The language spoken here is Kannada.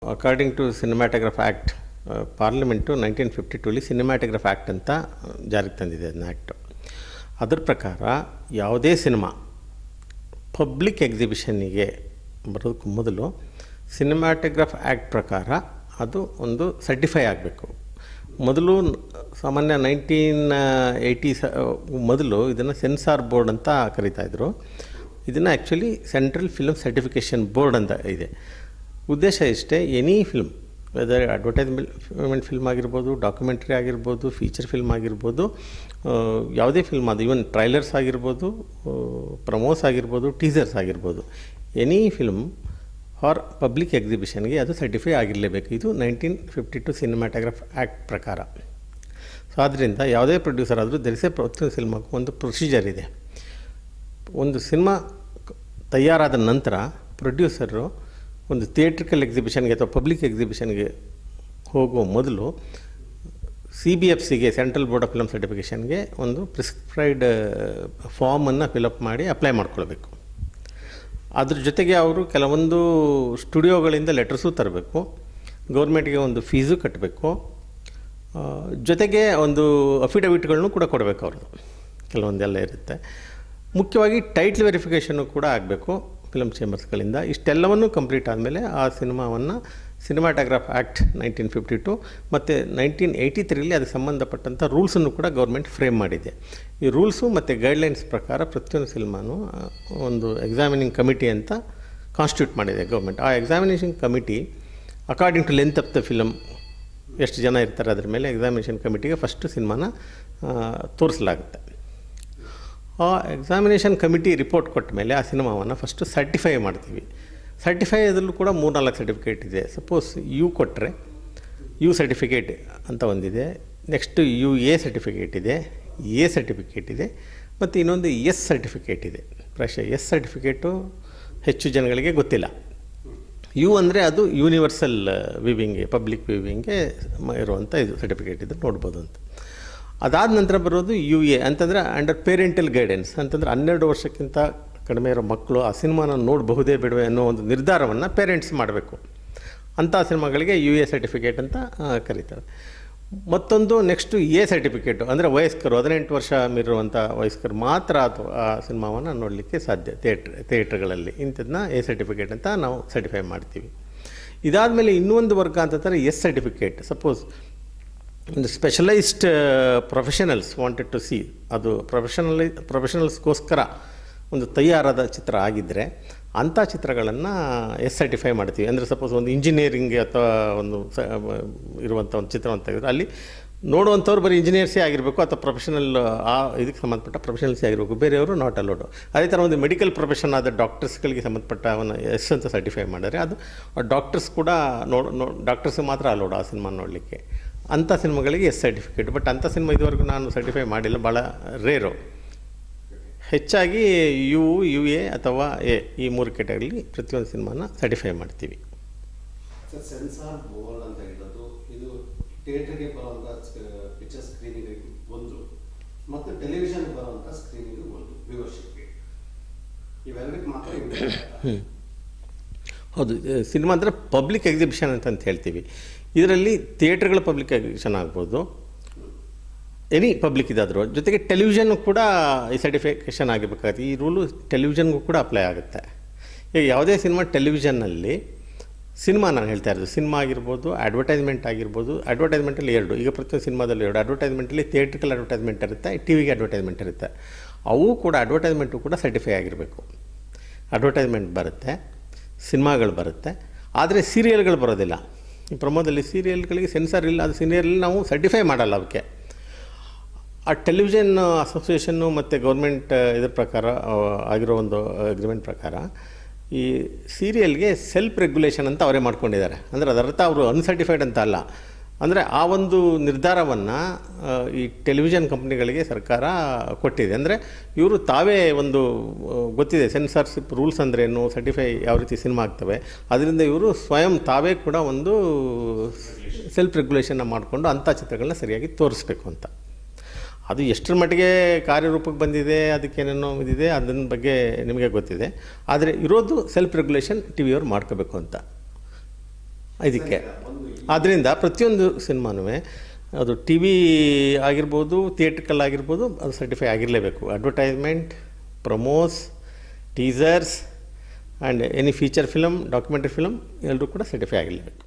according to cinematograph act parliament nineteen fifty ಟೂಲಿ ಸಿನಿಮ್ಯಾಟೋಗ್ರಾಫ್ ಆ್ಯಕ್ಟ್ ಅಂತ ಜಾರಿಗೆ ತಂದಿದೆ ಅದನ್ನ ಆ್ಯಕ್ಟು ಅದ್ರ ಪ್ರಕಾರ ಯಾವುದೇ ಸಿನಿಮಾ ಪಬ್ಲಿಕ್ ಎಕ್ಸಿಬಿಷನ್ನಿಗೆ ಬರೋದಕ್ಕೂ ಮೊದಲು ಸಿನಿಮ್ಯಾಟೋಗ್ರಾಫ್ ಆ್ಯಕ್ಟ್ ಪ್ರಕಾರ ಅದು ಒಂದು ಸರ್ಟಿಫೈ ಆಗಬೇಕು ಮೊದಲು ನ- ಸಾಮಾನ್ಯ ನೈನ್ಟೀನ್ ಏಯ್ಟಿ ಸ ಮೊದಲು ಇದನ್ನು ಸೆನ್ಸಾರ್ ಬೋರ್ಡ್ ಅಂತ ಕರೀತಾಯಿದ್ರು ಇದನ್ನು actually central film certification board ಅಂತ ಇದೆ ಉದ್ದೇಶ ಇಷ್ಟೇ any film whether advertisement film ಆಗಿರ್ಬೋದು ಡಾಕ್ಯುಮೆಂಟ್ರಿ ಆಗಿರ್ಬೋದು ಫೀಚರ್ ಫಿಲ್ಮ್ ಆಗಿರ್ಬೋದು ಆ, ಯಾವುದೇ ಫಿಲ್ಮ್ ಅದು ಈವನ್ ಟ್ರೈಲರ್ಸ್ ಆಗಿರ್ಬೋದು ಪ್ರಮೋಸ್ ಆಗಿರ್ಬೋದು ಟೀಸರ್ಸ್ ಆಗಿರ್ಬೋದು ಎನಿ ಫಿಲ್ಮ್ ಫಾರ್ ಪಬ್ಲಿಕ್ ಎಕ್ಸಿಬಿಷನ್ಗೆ ಅದು ಸರ್ಟಿಫೈ ಆಗಿರಲೇಬೇಕು ಇದು nineteen fifty two cinematograph act ಪ್ರಕಾರ ಸೊ ಆದ್ದರಿಂದ ಯಾವುದೇ ಪ್ರೊಡ್ಯೂಸರ್ ಆದರೂ ಧರಿಸೇ ಪ್ರತಿಯೊಂದು ಸಿನಿಮಾಕ್ಕೂ ಒಂದು ಪ್ರೊಸೀಜರ್ ಇದೆ ಒಂದು ಸಿನಿಮಾ ತಯಾರಾದ ನಂತರ ಪ್ರೊಡ್ಯೂಸರು ಒಂದು ಥಿಯೇಟ್ರಿಕಲ್ ಎಕ್ಸಿಬಿಷನ್ಗೆ ಅಥವಾ ಪಬ್ಲಿಕ್ ಎಕ್ಸಿಬಿಷನ್ಗೆ ಹೋಗುವ ಮೊದಲು ಸಿ ಬಿ ಎಫ್ ಸಿಗೆ ಸೆಂಟ್ರಲ್ ಬೋರ್ಡ್ ಆಫ್ ಫಿಲಮ್ ಸರ್ಟಿಫಿಕೇಷನ್ಗೆ ಒಂದು ಪ್ರಿಸ್ಕ್ರೈಬ್ಡ್ ಫಾರ್ಮನ್ನು ಫಿಲಪ್ ಮಾಡಿ ಅಪ್ಲೈ ಮಾಡ್ಕೊಳ್ಬೇಕು ಅದ್ರ ಜೊತೆಗೆ ಅವರು ಕೆಲವೊಂದು ಸ್ಟುಡಿಯೋಗಳಿಂದ ಲೆಟರ್ಸು ತರಬೇಕು ಗೌರ್ಮೆಂಟ್ಗೆ ಒಂದು ಫೀಸು ಕಟ್ಟಬೇಕು ಆ, ಜೊತೆಗೆ ಒಂದು ಅಫಿಡವಿಟ್ಗಳನ್ನು ಕೂಡ ಕೊಡಬೇಕು ಅವ್ರದ್ದು ಕೆಲವೊಂದೆಲ್ಲ ಇರುತ್ತೆ ಮುಖ್ಯವಾಗಿ ಟೈಟ್ಲ್ ವೆರಿಫಿಕೇಷನ್ನು ಕೂಡ ಆಗಬೇಕು ಫಿಲಮ್ ಚೇಂಬರ್ಸ್ಗಳಿಂದ ಇಷ್ಟೆಲ್ಲವನ್ನೂ ಕಂಪ್ಲೀಟ್ ಆದಮೇಲೆ ಆ ಸಿನಿಮಾವನ್ನು cinematograph act nineteen fifty two ಮತ್ತು ನೈನ್ಟೀನ್ ಏಯ್ಟಿ ತ್ರೀಲಿ ಅದಕ್ಕೆ ಸಂಬಂಧಪಟ್ಟಂಥ ರೂಲ್ಸನ್ನು ಕೂಡ ಗೌರ್ಮೆಂಟ್ ಫ್ರೇಮ್ ಮಾಡಿದೆ ಈ ರೂಲ್ಸು ಮತ್ತು ಗೈಡ್ಲೈನ್ಸ್ ಪ್ರಕಾರ ಪ್ರತಿಯೊಂದು ಸಿನಿಮಾನು ಆ, ಒಂದು ಎಕ್ಸಾಮಿನಿಂಗ್ ಕಮಿಟಿ ಅಂತ ಕಾನ್ಸ್ಟಿಟ್ಯೂಟ್ ಮಾಡಿದೆ ಗೌರ್ಮೆಂಟ್ ಆ examination committee according to length of the film ಎಷ್ಟು ಜನ ಇರ್ತಾರೆ ಅದ್ರ ಮೇಲೆ ಎಕ್ಸಾಮಿನೇಷನ್ ಕಮಿಟಿಗೆ ಫಸ್ಟು ಸಿನಿಮಾನ ತೋರಿಸಲಾಗುತ್ತೆ ಆ ಎಕ್ಸಾಮಿನೇಷನ್ ಕಮಿಟಿ ರಿಪೋರ್ಟ್ ಕೊಟ್ಟ ಮೇಲೆ ಆ ಸಿನಿಮಾವನ್ನು ಫಸ್ಟು ಸರ್ಟಿಫೈ ಮಾಡ್ತೀವಿ ಸರ್ಟಿಫೈ ಅದರಲ್ಲೂ ಕೂಡ ಮೂರ್ನಾಲ್ಕು ಸರ್ಟಿಫಿಕೇಟ್ ಇದೆ ಸಪೋಸ್ ಯು ಕೊಟ್ಟರೆ ಯು ಸರ್ಟಿಫಿಕೇಟ್ ಅಂತ ಒಂದಿದೆ ನೆಕ್ಸ್ಟು ಯು ಎ ಸರ್ಟಿಫಿಕೇಟ್ ಇದೆ ಎ ಸರ್ಟಿಫಿಕೇಟ್ ಇದೆ ಮತ್ತು ಇನ್ನೊಂದು ಎಸ್ ಸರ್ಟಿಫಿಕೇಟ್ ಇದೆ ಪ್ರಾಯಶಃ ಎಸ್ ಸರ್ಟಿಫಿಕೇಟು ಹೆಚ್ಚು ಜನಗಳಿಗೆ ಗೊತ್ತಿಲ್ಲ ಯು ಅಂದರೆ ಅದು ಯೂನಿವರ್ಸಲ್ ವಿವಿಂಗ್ಗೆ ಪಬ್ಲಿಕ್ ವಿವಿಂಗ್ಗೆ ಇರುವಂಥ ಇದು ಸರ್ಟಿಫಿಕೇಟ್ ಇದು ನೋಡ್ಬೋದು ಅಂತ ಅದಾದ ನಂತರ ಬರೋದು ಯು ಎ ಅಂತಂದರೆ ಅಂಡರ್ ಪೇರೆಂಟಲ್ ಗೈಡೆನ್ಸ್ ಅಂತಂದರೆ ಹನ್ನೆರಡು ವರ್ಷಕ್ಕಿಂತ ಕಡಿಮೆ ಇರೋ ಮಕ್ಕಳು ಆ ಸಿನಿಮಾನ ನೋಡಬಹುದೇ ಬಿಡುವೆ ಅನ್ನೋ ಒಂದು ನಿರ್ಧಾರವನ್ನು ಪೇರೆಂಟ್ಸ್ ಮಾಡಬೇಕು ಅಂಥ ಸಿನಿಮಾಗಳಿಗೆ ಯು ಎ ಸರ್ಟಿಫಿಕೇಟ್ ಅಂತ ಆ, ಕರೀತಾರೆ ಮತ್ತೊಂದು ನೆಕ್ಸ್ಟು ಎ ಸರ್ಟಿಫಿಕೇಟು ಅಂದರೆ ವಯಸ್ಕರು ಹದಿನೆಂಟು ವರ್ಷ ಮೀರುವಂಥ ವಯಸ್ಕರು ಮಾತ್ರ ಅದು ಆ ಸಿನಿಮಾವನ್ನು ನೋಡಲಿಕ್ಕೆ ಸಾಧ್ಯ ಥಿಯೇಟ್ರ್ ಥಿಯೇಟ್ರ್ಗಳಲ್ಲಿ ಇಂಥದ್ದನ್ನ ಎ ಸರ್ಟಿಫಿಕೇಟ್ ಅಂತ ನಾವು ಸರ್ಟಿಫೈ ಮಾಡ್ತೀವಿ ಇದಾದಮೇಲೆ ಇನ್ನೊಂದು ವರ್ಗ ಅಂತಂದರೆ ಎಸ್ ಸರ್ಟಿಫಿಕೇಟ್ ಸಪೋಸ್ ಒಂದು specialized professionals wanted to see ಅದು ಪ್ರೊಫೆಷನಲಿ ಪ್ರೊಫೆಷನಲ್ಸ್ಗೋಸ್ಕರ ಒಂದು ತಯಾರಾದ ಚಿತ್ರ ಆಗಿದ್ದರೆ ಅಂಥ ಚಿತ್ರಗಳನ್ನು ಎಸ್ ಸರ್ಟಿಫೈ ಮಾಡ್ತೀವಿ ಅಂದರೆ ಸಪೋಸ್ ಒಂದು ಇಂಜಿನಿಯರಿಂಗ್ ಅಥವಾ ಒಂದು ಸ ಇರುವಂಥ ಒಂದು ಚಿತ್ರವನ್ನು ತೆಗೆದ್ರೆ ಅಲ್ಲಿ ನೋಡುವಂಥವ್ರು ಬರೀ ಇಂಜಿನಿಯರ್ಸೇ ಆಗಿರಬೇಕು ಅಥವಾ ಪ್ರೊಫೆಷನಲ್ ಆ ಇದಕ್ಕೆ ಸಂಬಂಧಪಟ್ಟ ಪ್ರೊಫೆಷನಲ್ಸೇ ಆಗಿರಬೇಕು ಬೇರೆಯವರು ನಾಟ್ ಅಲೋಡು ಅದೇ ಥರ ಒಂದು ಮೆಡಿಕಲ್ ಪ್ರೊಫೆಷನ್ ಆದ ಡಾಕ್ಟರ್ಸ್ಗಳಿಗೆ ಸಂಬಂಧಪಟ್ಟ ಅವನ್ನ ಎಸ್ ಅಂತ ಸರ್ಟಿಫೈ ಮಾಡಿದರೆ ಅದು ಡಾಕ್ಟರ್ಸ್ ಕೂಡ ನೋಡ್ ನೋ ಡಾಕ್ಟರ್ಸ್ ಮಾತ್ರ ಅಲೋಡು ಆ ಸಿನಿಮಾ ನೋಡಲಿಕ್ಕೆ ಅಂಥ ಸಿನಿಮಾಗಳಿಗೆ ಎಸ್ ಸರ್ಟಿಫಿಕೇಟ್ ಬಟ್ ಅಂಥ ಸಿನಿಮಾ ಇದುವರೆಗೂ ನಾನು ಸರ್ಟಿಫೈ ಮಾಡಿಲ್ಲ ಭಾಳ ರೇರು ಹೆಚ್ಚಾಗಿ ಯು ಯು ಎ ಅಥವಾ ಎ ಈ ಮೂರು ಕೆಟಗರಿಲಿ ಪ್ರತಿಯೊಂದು ಸಿನಿಮಾನ ಸರ್ಟಿಫೈ ಮಾಡ್ತೀವಿ ಸರ್ ಸೆನ್ಸಾರ್ ಬೋರ್ಡ್ ಅಂತ ಹೇಳೋದು ಇದು ಥಿಯೇಟರ್ಗೆ ಬರುವಂಥ ಪಿಕ್ಚರ್ ಸ್ಕ್ರೀನಿಂಗ್ ಒಂದು ಮತ್ತು ಟೆಲಿವಿಷನ್ಗೆ ಬರುವಂಥ ಸ್ಕ್ರೀನಿಂಗ್ ಒಂದು ವ್ಯೂವರ್ಶಿಪ್ಗೆ ಇವೆರಡಕ್ಕೆ ಮಾತ್ರ ಇವ್ರು ಹೌದು ಸಿನಿಮಾ ಅಂದರೆ ಪಬ್ಲಿಕ್ ಎಕ್ಸಿಬಿಷನ್ ಅಂತ ಹೇಳ್ತೀವಿ ಇದರಲ್ಲಿ ಥಿಯೇಟ್ರ್ಗಳ ಪಬ್ಲಿಕ್ ಎಕ್ಸಿಬಿಷನ್ ಆಗ್ಬೋದು ಎನಿ ಪಬ್ಲಿಕ್ ಇದಾದರೂ ಜೊತೆಗೆ ಟೆಲಿವಿಷನ್ ಕೂಡ ಈ ಸರ್ಟಿಫಿಕೇಷನ್ ಆಗಿರ್ಬೇಕಾಗುತ್ತೆ ಈ ರೂಲು ಟೆಲಿವಿಷನ್ಗೂ ಕೂಡ ಅಪ್ಲೈ ಆಗುತ್ತೆ ಈಗ ಯಾವುದೇ ಸಿನಿಮಾ ಟೆಲಿವಿಷನ್ನಲ್ಲಿ ಸಿನಿಮಾ ನಾನು ಹೇಳ್ತಾ ಇರೋದು ಸಿನಿಮಾ ಆಗಿರ್ಬೋದು ಅಡ್ವರ್ಟೈಸ್ಮೆಂಟ್ ಆಗಿರ್ಬೋದು ಅಡ್ವರ್ಟೈಸ್ಮೆಂಟಲ್ಲಿ ಎರಡು ಈಗ ಪ್ರತಿಯೊಂದು ಸಿನಿಮಾದಲ್ಲಿ ಎರಡು ಅಡ್ವರ್ಟೈಸ್ಮೆಂಟಲ್ಲಿ ಥಿಯೇಟ್ರಿಕಲ್ ಅಡ್ವರ್ಟೈಸ್ಮೆಂಟ್ ಇರುತ್ತೆ ಟಿ ವಿಗೆ ಅಡ್ವರ್ಟೈಸ್ಮೆಂಟ್ ಇರುತ್ತೆ ಅವು ಕೂಡ ಅಡ್ವರ್ಟೈಸ್ಮೆಂಟು ಕೂಡ ಸರ್ಟಿಫೈ ಆಗಿರಬೇಕು ಅಡ್ವರ್ಟೈಸ್ಮೆಂಟ್ ಬರುತ್ತೆ ಸಿನಿಮಾಗಳು ಬರುತ್ತೆ ಆದರೆ ಸೀರಿಯಲ್ಗಳು ಬರೋದಿಲ್ಲ ಈ ಪ್ರಮೋದಲ್ಲಿ ಸೀರಿಯಲ್ಗಳಿಗೆ ಸೆನ್ಸರ್ ಇಲ್ಲ ಅದು ಸೀರಿಯಲ್ ನಾವು ಸರ್ಟಿಫೈ ಮಾಡಲ್ಲ ಅವಕ್ಕೆ ಆ ಟೆಲಿವಿಷನ್ ಅಸೋಸಿಯೇಷನ್ನು ಮತ್ತು ಗೌರ್ಮೆಂಟ್ ಇದ್ರ ಪ್ರಕಾರ ಆ, ಆಗಿರೋ ಒಂದು ಅಗ್ರಿಮೆಂಟ್ ಪ್ರಕಾರ ಈ ಸೀರಿಯಲ್ಗೆ ಸೆಲ್ಫ್ ರೆಗ್ಯುಲೇಷನ್ ಅಂತ ಅವರೇ ಮಾಡ್ಕೊಂಡಿದ್ದಾರೆ ಅಂದರೆ ಅದರ ಅರ್ಥ ಅವರು ಅನ್ಸರ್ಟಿಫೈಡ್ ಅಂತ ಅಲ್ಲ ಅಂದರೆ ಆ ಒಂದು ನಿರ್ಧಾರವನ್ನು ಈ ಟೆಲಿವಿಷನ್ ಕಂಪ್ನಿಗಳಿಗೆ ಸರ್ಕಾರ ಕೊಟ್ಟಿದೆ ಅಂದರೆ ಇವರು ತಾವೇ ಒಂದು ಆ, ಗೊತ್ತಿದೆ ಸೆನ್ಸಾರ್ಶಿಪ್ ರೂಲ್ಸ್ ಅಂದ್ರೇನು ಸರ್ಟಿಫೈ ಯಾವ ರೀತಿ ಸಿನಿಮಾ ಆಗ್ತವೆ ಅದರಿಂದ ಇವರು ಸ್ವಯಂ ತಾವೇ ಕೂಡ ಒಂದು ಸೆಲ್ಫ್ ರೆಗ್ಯುಲೇಷನ್ನ ಮಾಡಿಕೊಂಡು ಅಂಥ ಚಿತ್ರಗಳನ್ನ ಸರಿಯಾಗಿ ತೋರಿಸ್ಬೇಕು ಅಂತ ಅದು ಎಷ್ಟರ ಮಟ್ಟಿಗೆ ಕಾರ್ಯರೂಪಕ್ಕೆ ಬಂದಿದೆ ಅದಕ್ಕೇನೇನೋ ಇದಿದೆ ಅದನ್ನ ಬಗ್ಗೆ ನಿಮಗೆ ಗೊತ್ತಿದೆ ಆದರೆ ಇರೋದು ಸೆಲ್ಫ್ ರೆಗ್ಯುಲೇಷನ್ ಟಿ ವಿಯವ್ರು ಮಾಡ್ಕೋಬೇಕು ಅಂತ ಇದಕ್ಕೆ ಒಂದು ಆದ್ದರಿಂದ ಪ್ರತಿಯೊಂದು ಸಿನಿಮಾನೂ ಅದು ಟಿ ವಿ ಆಗಿರ್ಬೋದು ಥಿಯೇಟ್ರಿಕಲ್ ಆಗಿರ್ಬೋದು ಅದು ಸರ್ಟಿಫೈ ಆಗಿರಲೇಬೇಕು advertisement promos teasers and any feature film documentary film ಎಲ್ಲರೂ ಕೂಡ ಸರ್ಟಿಫೈ ಆಗಿರಲೇಬೇಕು